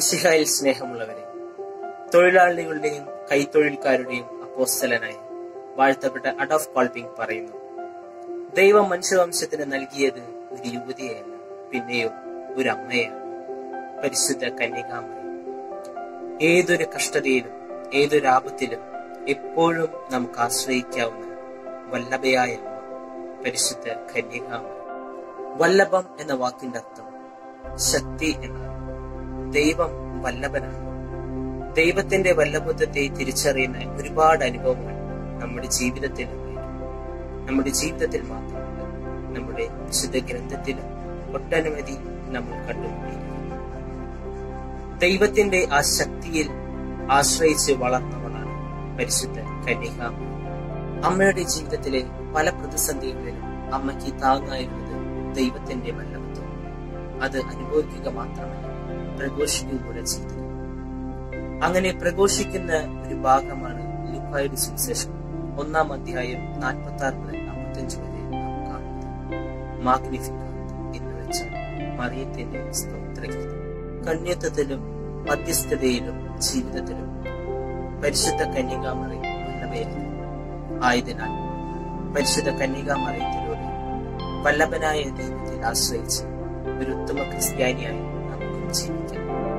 മിശിഹായിൽ സ്നേഹമുള്ളവരെ തൊഴിലാളികളുടെയും കൈത്തൊഴിൽക്കാരുടെയും അപ്പോസ്തലനായ വാഴ്ത്തപ്പെട്ട അഡോഫ് കോൾപിംഗ് പറയുന്നു ദൈവം മനുഷ്യവംശത്തിന് നൽകിയത് ഒരു യുവതിയെയല്ല പിന്നെയോ ഒരു അമ്മയാണ് പരിശുദ്ധ കന്യകാമറി ഏതൊരു കഷ്ടതയിലും ഏതൊരു ആപത്തിലും എപ്പോഴും നമുക്ക് ആശ്രയിക്കാവുന്ന വല്ലഭയായ അമ്മ പരിശുദ്ധ കന്യകാമറി വല്ലഭം എന്ന വാക്കിന്റെ അർത്ഥം ശക്തി എന്നാണ് ദൈവം വല്ലഭനാണ് ദൈവത്തിന്റെ വല്ലഭത്വത്തെ തിരിച്ചറിയുന്ന ഒരുപാട് അനുഭവങ്ങൾ നമ്മുടെ ജീവിതത്തിൽ ഉണ്ടായിട്ടുണ്ട് നമ്മുടെ ജീവിതത്തിൽ മാത്രമല്ല നമ്മുടെ വിശുദ്ധ ഗ്രന്ഥത്തിലും ഒട്ടനവധി നമ്മൾ കണ്ടുകൊണ്ടിരിക്കുന്നു ദൈവത്തിന്റെ ആ ശക്തിയിൽ ആശ്രയിച്ച് വളർന്നവളാണ് പരിശുദ്ധ കന്യകാമ അമ്മയുടെ ജീവിതത്തിലെ പല പ്രതിസന്ധികളിലും അമ്മയ്ക്ക് താങ്ങായിരുന്നത് ദൈവത്തിന്റെ വല്ലഭത്വം അത് അനുഭവിക്കുക മാത്രമല്ല പ്രഘോഷിക്കുക കൂടെ ചെയ്തിരുന്നു അങ്ങനെ പ്രഘോഷിക്കുന്ന ഒരു ഭാഗമാണ് ലുക്കായുടെ സുവിശേഷം ഒന്നാം അധ്യായം നാൽപ്പത്തി ആറ് മുതൽ അമ്പത്തഞ്ച് വരെ നാം കാണുന്നത് മാഗ്നിഫിക്കാത്ത് എന്ന് വെച്ചാൽ മറിയത്തിന്റെ സ്തോത്രഗീതം കന്യത്വത്തിലും മധ്യസ്ഥതയിലും ജീവിതത്തിലും പരിശുദ്ധ കന്യകാമറി വല്ലഭയായിരുന്നു ആയതിനാൽ പരിശുദ്ധ കന്യകാമറിയത്തിലൂടെ വല്ലഭനായ ദൈവത്തിൽ ആശ്രയിച്ച് ഒരു ഉത്തമ ക്രിസ്ത്യാനിയായി നമുക്കും ജീവിക്കാം